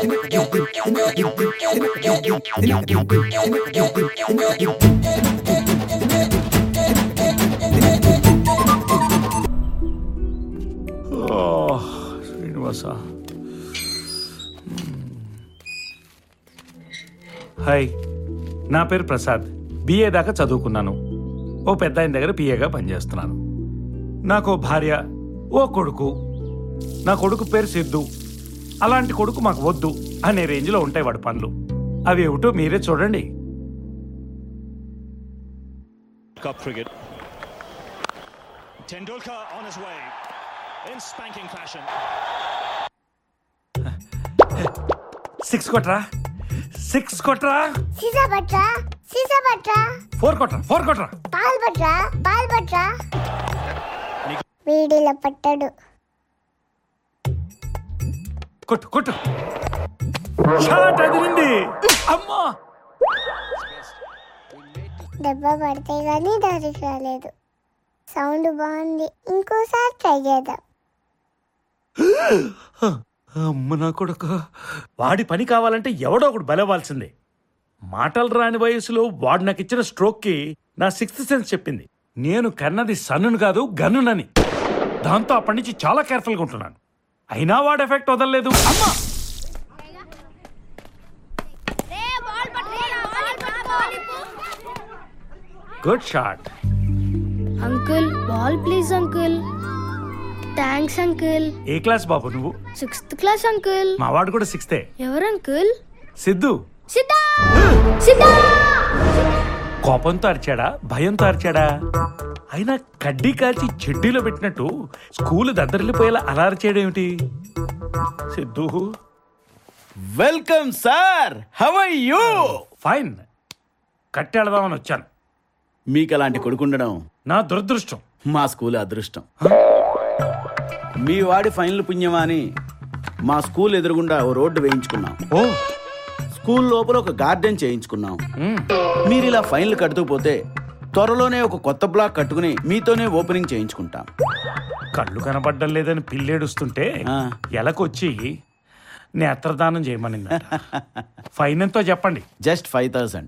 Srinivasa hi నా పేరు Prasad BA దాకా చదువుకున్నాను ఓ పెద్ద ఆయన దగ్గర పిఏగా పనిచేస్తున్నాను నాకు ఓ భార్య ఓ కొడుకు నా కొడుకు పేరు సిద్ధు అలాంటి కొడుకు మాకు వద్దు అనే రేంజ్లో ఉంటాయి వాడి పనులు అవి ఏమిటో మీరే చూడండి Cup cricket. Tendulkar on his way in spanking fashion. Six కొట్రా సిక్స్ కొట్రా సీసా పట్రా సీసా పట్రా ఫోర్ కొట్రా ఫోర్ కొట్రా పాలు పట్రా పాలు పట్రా వీడిలో పట్టాడు కొట్టు కొట్టు షాట్ అదిరింది అమ్మా దెబ్బ పడితే కానీ దారికి రాలేదు సౌండ్ బాగుంది ఇంకోసారి ట్రై చేద్దాం అమ్మ నా కొడుకు వాడి పని కావాలంటే ఎవడో ఒకడు బలవాల్సిందే మాటలు రాని వయసులో వాడు నాకు ఇచ్చిన స్ట్రోక్కి నా సిక్స్త్ సెన్స్ చెప్పింది నేను కన్నది సన్నును కాదు గన్నునని దాంతో అప్పటి నుంచి చాలా కేర్ఫుల్గా ఉంటున్నాను అయినా వాడు ఎఫెక్ట్ వదలలేదు అమ్మా good shot uncle ball please uncle thanks uncle ఏ క్లాస్ బాబు నువ్వు సిక్స్త్ క్లాస్ అంకుల్ మా వాడు కూడా సిక్స్తే ఎవరు అంకుల్ సిద్ధు సిద్ధా సిద్ధా కోపంతో అరిచాడా భయంతో అరిచాడా అయినా కడ్డీ కాల్చి చెడ్డీలో పెట్టినట్టు స్కూల్ దద్దరిల్లిపోయేలా అలా అరిచాడేమిటి Siddhu welcome sir how are you fine కట్టెళదామని వచ్చాను మీకు అలాంటి కొడుకుండడం నా దురదృష్టం మా స్కూల్ అదృష్టం మీ వాడి ఫైనల్ పుణ్యమా అని మా స్కూల్ ఎదురుగుండా ఓ రోడ్డు వేయించుకున్నాం ఓ స్కూల్ లోపల ఒక గార్డెన్ చేయించుకున్నాం మీరు ఇలా ఫైన్లు కడుతూ పోతే త్వరలోనే ఒక కొత్త బ్లాక్ కట్టుకుని మీతోనే ఓపెనింగ్ చేయించుకుంటాం కళ్ళు కనబడ్డం లేదని పిల్లేడుస్తుంటే ఆ. ఎలకొచ్చి నేత్రదానం చేయమనింది ఫైన్ ఎంతో చెప్పండి జస్ట్ ఫైవ్ థౌసండ్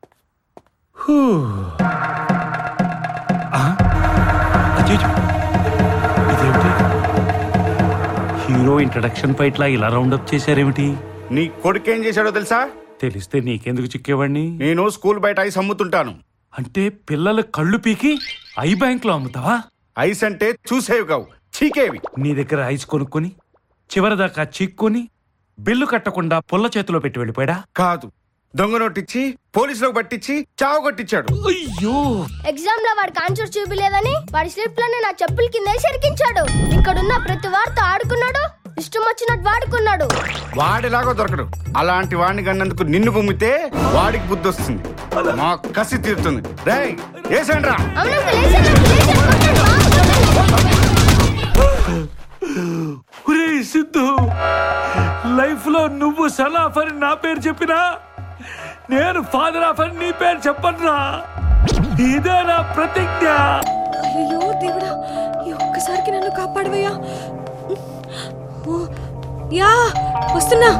అజయ్ ఇదేమిటి హీరో ఇంట్రడక్షన్ ఫైట్ లా ఇలా రౌండప్ చేశారేమిటి నీ కొడుకు ఏం చేశాడో తెలుసా తెలిస్తే నీకెందుకు చిక్కేవాడిని నేను స్కూల్ బయట ఐస్ అమ్ముతుంటాను అంటే పిల్లల కళ్ళు పీకి ఐ బ్యాంక్ లో అమ్ముతావా ఐస్ అంటే చూసేవి కావు చీకేవి నీ దగ్గర ఐస్ కొనుక్కొని చివరిదాకా చిక్కుని బిల్లు కట్టకుండా పుల్ల చేతిలో పెట్టి వెళ్ళిపోయాడా కాదు దొంగ నోటిచ్చి పోలీసులకు పట్టించి చావు కొట్టించాడు అయ్యో ఎగ్జామ్ లో వాడికి ఆన్సర్ చూపిలేదని వాడి స్లిప్ లోనే నా చెప్పుల కింద సరికించాడు ఇక్కడున్న ప్రతి వారితో ఆడుకున్నాడు ఇష్టం వచ్చినట్టు వాడుకున్నాడు వాడిలాగా దొరకడు అలాంటి వాడిని కన్నందుకు నిన్ను పొమ్మితే వాడికి బుద్ధి వస్తుంది మా కసి తీరుతుంది రేయ్ ఏసండ్రా అవును అంకుల్, వేసేయండి అంకుల్, వేసేయండి, కొట్టండి, బాగా కొట్టండి. ఒరే సిద్ధు లైఫ్ లో నువ్వు సలాఫ్ అని నా పేరు చెప్పినా నేను ఫాదర్ ఆఫ్ అని నీ పేరు చెప్పనురా ఇదే నా ప్రతిజ్ఞ అయ్యో దేవుడా ఈ ఒక్కసారికి నన్ను కాపాడవయ్యా ఓ, యా వస్తున్నా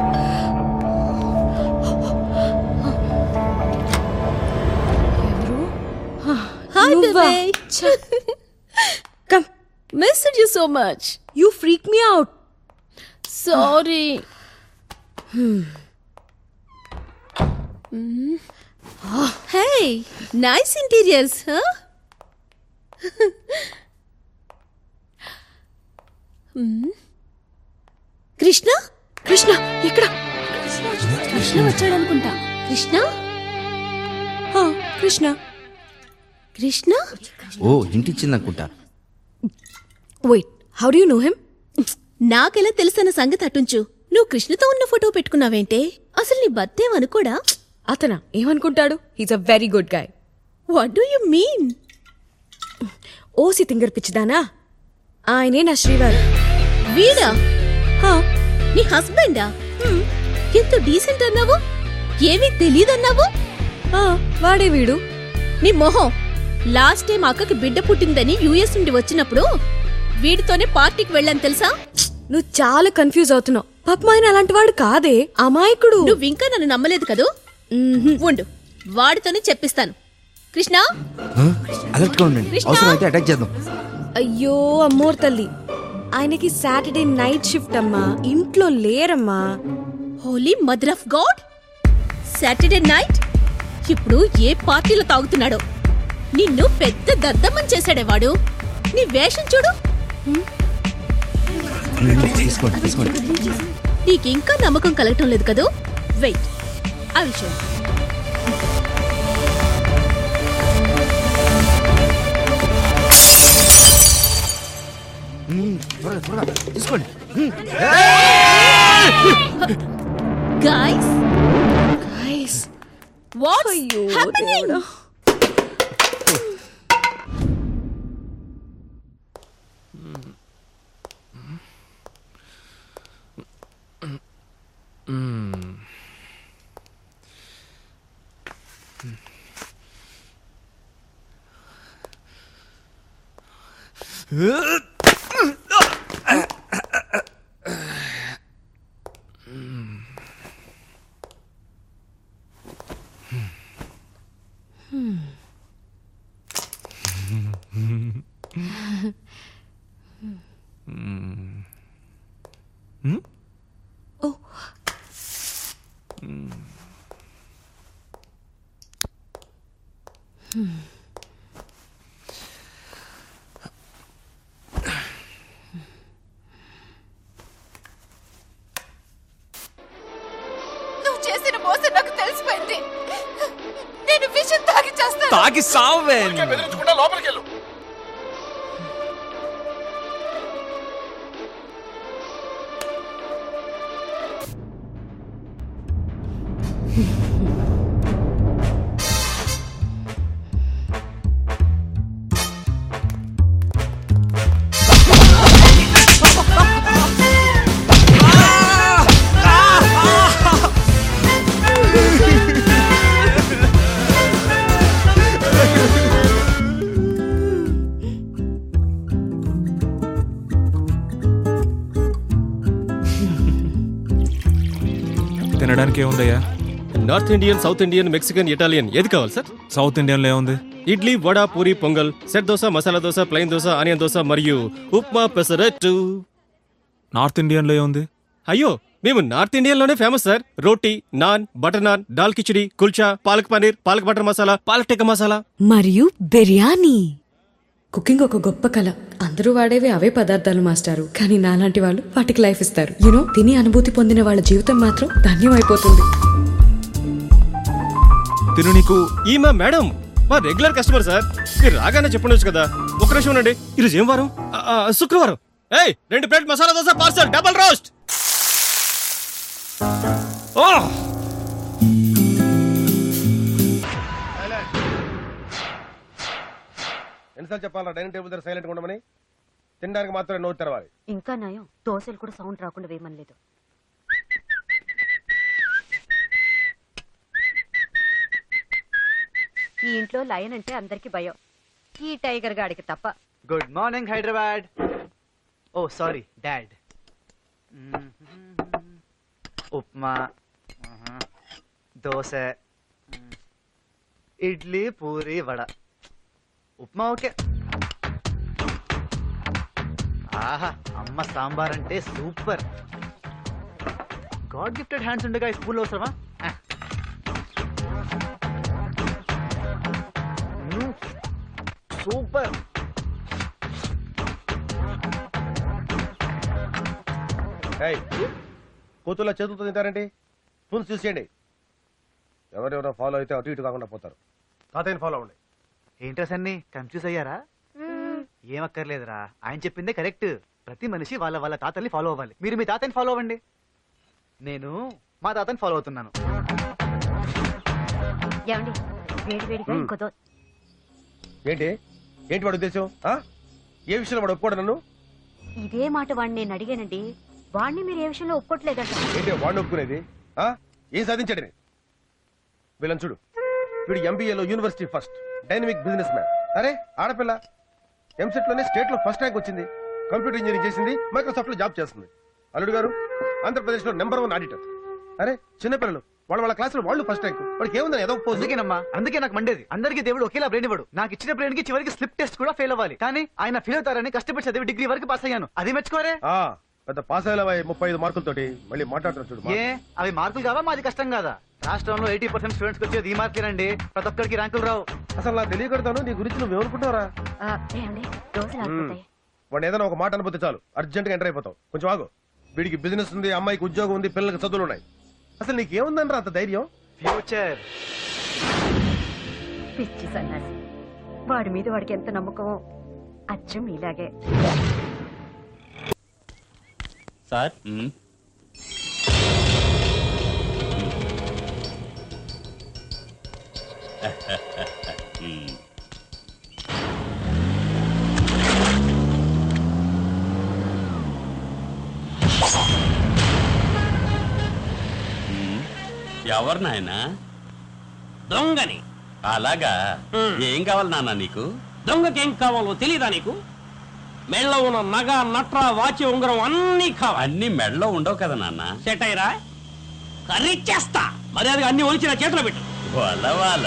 Hi, నువ్వా? Bebe. Come Missed you so much. You freak me out Sorry. Hey, nice interiors, huh? Krishna Krishna ఎక్కడ కృష్ణ వచ్చాడు అనుకుంటా కృష్ణ ఆ, కృష్ణ కృష్ణ ఓ ఇంటిచ్చిందనుకుంటా wait how do you know him నాకెలా తెలుసన్న సంగతి అటుంచు నువ్వు కృష్ణతో ఉన్న ఫోటో పెట్టుకున్నావేంటే అసలు నీ బత్తేమనుకోడా అతనా ఏమనుకుంటాడు he's a very good guy what do you mean ఓసి తింగర్ పిచ్చిదానా ఆయనే నా శ్రీవారు వీడా హా, నీ హస్బెండా హ్మ్. ఎంత డీసెంట్ అన్నావు ఏమీ తెలియదన్నావు ఆ, వాడే వీడు నీ మొహం లాస్ట్ టైం అక్కకి బిడ్డ పుట్టిందని యుఎస్ నుండి వచ్చినప్పుడు వీడితోనే పార్టీకి వెళ్ళాను తెలుసా నువ్వు చాలా కన్ఫ్యూజ్ అవుతున్నావు పాపం ఆయన అలాంటి వాడు కాదే అమాయకుడు నువ్వు ఇంకా నన్ను నమ్మలేదు కదూ ఉండు వాడితోనే చెప్పిస్తాను కృష్ణ అలర్ట్ గా ఉండండి కృష్ణ! అవసరం అయితే అటాక్ చేద్దాం అయ్యో అమ్మోర్ తల్లి ఆయనకి సాటర్డే నైట్ షిఫ్ట్ అమ్మా ఇంట్లో లేరమ్మా holy mother of God Saturday night ఇప్పుడు ఏ పార్టీలో తాగుతున్నాడో నిన్ను పెద్ద దద్దమ్మని చేశాడే వాడు నీ వేషం చూడు తీసుకోండి తీసుకోండి నీకింకా నమ్మకం కలగటం లేదు కదూ వెయిట్ ఆ విషయం త్వరగా త్వరగా తీసుకోండి గాయ్స్ Guys, వాట్స్ అయ్యో హ్యాపెనింగ్ దేవుడా. నువ్వు చేసిన మోసం నాకు తెలిసిపోయింది నేను విషయం తాగి చేస్తాను తాగి సావే తినడానికి ఏముందయ్యా north Indian south Indian Mexican Italian ఏది కావాలి సార్ సౌత్ ఇండియన్లో ఏముంది idli vada puri pongal set dosa masala dosa plain dosa onion dosa మరియు ఉప్మా పెసరట్టు నార్త్ ఇండియన్లో ఏముంది అయ్యో మేము నార్త్ ఇండియన్ లోనే ఫేమస్ సార్ రోటీ నాన్ బటర్ నాన్ దాల్ కిచిడి కుల్చా పాలక్ పనీర్ పాలక్ బటర్ మసాలా పాలక్ టిక్కా మసాలా మరియు బిర్యానీ కుకింగ్ ఒక గొప్ప కళ అందరూ వాడేవి అవే పదార్థాలు మాస్టారు కానీ నాలాంటి వాళ్ళు వాటికి లైఫ్ ఇస్తారు యూనో తిని అనుభూతి పొందిన వాళ్ళ జీవితం మాత్రం ధన్యమైపోతుంది తిను నీకు ఈమె మేడం మా రెగ్యులర్ కస్టమర్ సార్ మీరు రాగానే చెప్పండొచ్చు కదా ఒక నిమిషం ఉండండి ఈరోజు ఏం వారం ఆ, ఆ, శుక్రవారం ఏయ్ రెండు plate masala dosa parcel double roast ఓ ఎన్నిసార్లు చెప్పాలా డైనింగ్ టేబుల్ దగ్గర సైలెంట్ ఉండమని తినడానికి మాత్రమే నోరు తెరవాలి ఇంకా నయం దోశలు కూడా సౌండ్ రాకుండా వేయమనలేదు ఈ ఇంట్లో లయన్ అంటే అందరికి భయం ఈ టైగర్ గాడికి తప్ప good morning Hyderabad oh sorry dad upma మ్మ్. దోశ మ్మ్. ఇడ్లీ పూరి వడ ఉప్మా ఓకే ఆహా అమ్మ సాంబార్ అంటే సూపర్ గాడ్ గిఫ్టెడ్ హ్యాండ్స్ ఉండగా ఈ స్కూల్లో అవసరమా ఆ. మ్మ్. సూపర్ ఏయ్, కూతుర్లో చేతులతో తింటారండి స్పూన్స్ చూసేయండి ఎవరెవరో ఫాలో అయితే అటు ఇటు కాకుండా పోతారు తాతయ్యని ఫాలో అవ్వండి ఏంట్రా సన్ని కన్ఫ్యూజ్ అయ్యారా ఏమక్కర్లేదురా ఆయన చెప్పిందే కరెక్ట్ ప్రతి మనిషి వాళ్ళ వాళ్ళ తాతల్ని ఫాలో అవ్వాలి మీరు మీ తాతని ఫాలో అవ్వండి నేను మా తాతని ఫాలో అవుతున్నాను ఏమండి వేడి వేడిగా మ్మ్. ఇంకో దో ఏంటి ఏంటి వాడు ఉద్దేశం ఆ? ఏ విషయంలో వాడు ఒప్పుకోడు నన్ను ఇదే మాట వాడిని నేను అడిగానండి వాడిని మీరు ఏ విషయంలో ఒప్పుకోవట్లేదంట ఏంటి వాడిని ఒప్పుకునేది ఆ? ఏం సాధించాడని వీళ్ళని చూడు వీడు ఎంబీఏలో university first dynamic business man అరే ఆడపిల్ల ఎంసెట్ లోనే స్టేట్ లో ఫస్ట్ ర్యాంక్ వచ్చింది కంప్యూటర్ ఇంజనీరింగ్ చేసింది మైక్రోసాఫ్ట్ లో జాబ్ చేస్తుంది అల్లుడు గారు ఆంధ్రప్రదేశ్ లో నెంబర్ వన్ ఆడిటర్ అరే చిన్నపిల్లలు వాళ్ళ వాళ్ళ క్లాసులో వాళ్ళు ఫస్ట్ ర్యాంక్ వాడికి ఏముందని ఏదో పోదు అందుకేనమ్మా అందుకే నాకు మండేది అందరికీ దేవుడు ఒకేలా బ్రెయిన్ ఇవ్వడు నాకు ఇచ్చిన బ్రెయిన్ కి చివరికి స్లిప్ టెస్ట్ కూడా ఫెయిల్ అవ్వాలి కానీ ఆయన ఫెయిల్ అవుతారని కష్టపడి చదివి డిగ్రీ వరకు పాస్ అయ్యాను అది మెచ్చుకోరే ఆ, పెద్ద పాస్ అయ్యేలా ముప్పై ఐదు మార్కులతోటి మళ్ళీ మాట్లాడుతున్నా చూడు ఏ అవి మార్కులు కావా మాది కష్టం కాదా రాష్ట్రంలో ఎయిటీ పర్సెంట్ స్టూడెంట్స్ వచ్చేది ఈ మార్కులేనండి ప్రతి ఒక్కరికి ర్యాంకులు రావు అసలు నాకు తెలియకడతాను నీ గురించి నువ్వు ఏమనుకుంటున్నారా వాడిని ఏదైనా ఒక మాట అనుభూతి చాలు అర్జెంట్ గా ఎంటర్ అయిపోతావు కొంచెం ఆగు వీడికి బిజినెస్ ఉంది అమ్మాయికి ఉద్యోగం ఉంది పిల్లలకి చదువులు ఉన్నాయి అసలు నీకు ఏముందని అంత ధైర్యం ఫ్యూచర్ పిచ్చి సన్నాసి వాడి మీద వాడికి ఎంత నమ్మకమో అచ్చం ఇలాగే సార్ ఎవరు నాయనా దొంగని అలాగా ఏం కావాలి నాన్న నీకు దొంగకేం కావాలో తెలియదా నీకు మెళ్ళ ఉన్న నగ నట్ర వాచి ఉంగరం అన్నీ కావాలి అన్ని మెడలో ఉండవు కదా నాన్న సెట్ అయ్యరా కర్రీ చేస్తా మర్యాదగా అన్ని ఒలిచి నా చేతిలో పెట్టు వాళ్ళ వాళ్ళ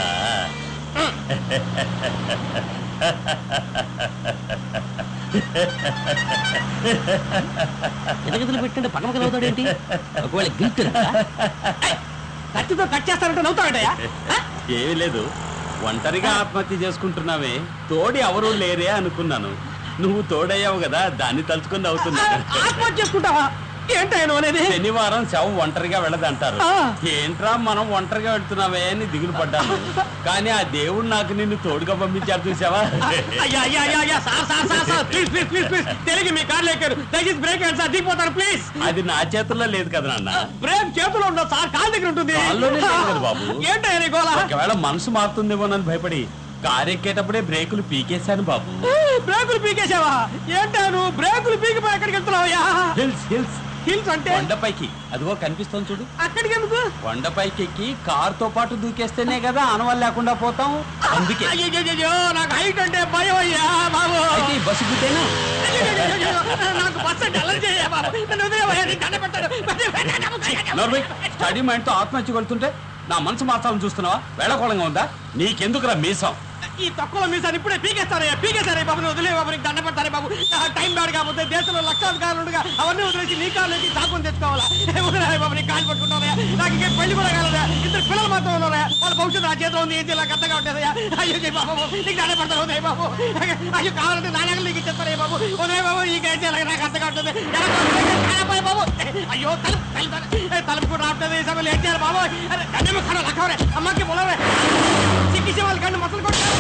ఎదగదులు పెట్టండి పక్కన కలవుతాడేంటి ఒకవేళ గిల్ట్ కత్తితో కట్ చేస్తానంటే నవ్వుతాడయా ఏమీ లేదు ఒంటరిగా ఆత్మహత్య చేసుకుంటున్నావే తోడి ఎవరూ లేరే అనుకున్నాను నువ్వు తోడయ్యావు కదా దాన్ని తలుచుకుని అవుతుంది ఆత్మహత్య చేసుకుంటావా ఏంటాయను అనేది శనివారం శవం ఒంటరిగా వెళ్ళదంటారు ఆ. ఏంట్రా మనం ఒంటరిగా వెళ్తున్నావే అని దిగులు పడ్డాను కానీ ఆ దేవుడు నాకు నిన్ను తోడుగా పంపించారు చూసావా అయ్యా అయ్యా అయ్యా అయ్యా sir sir sir sir please please please please తెలిగి మీ కార్లు ఎక్కారు దయచేసి బ్రేక్ వేయండి సార్ దిగిపోతారు ప్లీజ్ అది నా చేతుల్లో లేదు కదా నాన్న బ్రేక్ చేతిలో ఉండదు సార్ కాల్ దగ్గర ఉంటుంది కాల్లోనే లేదు కదా బాబు ఏంటయ్యా నీ గోలా ఒకవేళ మనసు మారుతుందేమోనని భయపడి కారు ఎక్కేటప్పుడే బ్రేకులు పీకేశాను బాబు బ్రేకులు పీకేసావా ఏంటా నువ్వు బ్రేకులు పీకిపోయి ఎక్కడికి వెళ్తున్నావయ్యా హిల్స్ హిల్స్ హిల్స్ అంటే కొండపైకి అదిగో కనిపిస్తుంది చూడు అక్కడికి ఎందుకు కొండపైకి ఎక్కి కార్ తో పాటు దూకేస్తేనే కదా ఆనవాళ్ళు లేకుండా పోతాం అందుకే అయ్యో నాకు హైట్ అంటే భయం అయ్యా బాబు అయితే ఈ బస్సు గుద్దేనా అయ్యయ్యయ్యో, నాకు బస్సు అంటే అలర్జీ అయ్యా బాబు నన్ను వదిలేవయ్యా, నీకు దండం పెడతాను. నోర్మై స్టడీ మైండ్ తో ఆత్మహత్య కొడుతుంటే నా మనసు మార్చాలని చూస్తున్నావా వేళకోళంగా ఉందా నీకెందుకురా మీసం ఈ తక్కువ మీసాన్ని ఇప్పుడే పీకేస్తారయ్యా పీకేస్తారయ్య బాబు నువ్వు వదిలే బాబు నీకు దండ పెడతారే బాబు ఆ టైం బ్యాడ్ కాకపోతే దేశంలో లక్షల కార్లు ఉండగా అవన్నీ వదిలేసి నీ కార్లు ఎక్కి చాకుని తెచ్చుకోవాలా వదిలే బాబు నీకు కాలు పట్టుకుంటానయ్యా నాకు ఇంకా పెళ్లి కూడా కాలేదా ఇద్దరు పిల్లలు మాత్రం ఉన్నారయ్యా వాళ్ళ భవిష్యత్తు నా చేతిలో ఉంది ఏంటి ఇలా కథగా ఉంటుందయ్యా అయ్యో జై బాబు నీకు దండ పెడతాను ఉదయ్ బాబు అయ్యో కావాలంటే నా నగలు నీకు ఇచ్చేస్తారే బాబు ఉదయ్ బాబు ఈ గైతే నాకు అర్థంగా ఉంటుంది ఎలా కావాలి? బాబు అయ్యో తలుపు తలుపు తలుపు కూడా రావట్లేదు ఈ సమయంలో ఏం చేయాలి బాబు అరే కన్నేమో కడ లక్కవరే అమ్మకి పొలవరే చిక్కిసే వాళ్ళ కన్ను మసలు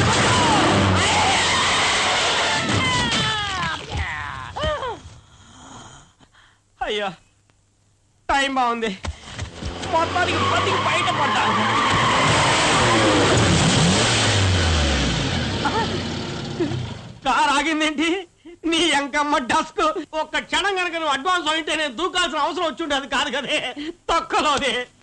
అయ్యా టైం బాగుంది మొత్తానికి బతికి బయట పడ్డా కార్ ఆగిందేంటి నీ ఎంకమ్మ డస్క్ ఒక్క క్షణం కనుక నువ్వు అడ్వాన్స్ అయితే నేను దూకాల్సిన అవసరం వచ్చి ఉండేది కాదు కదే తొక్కలోది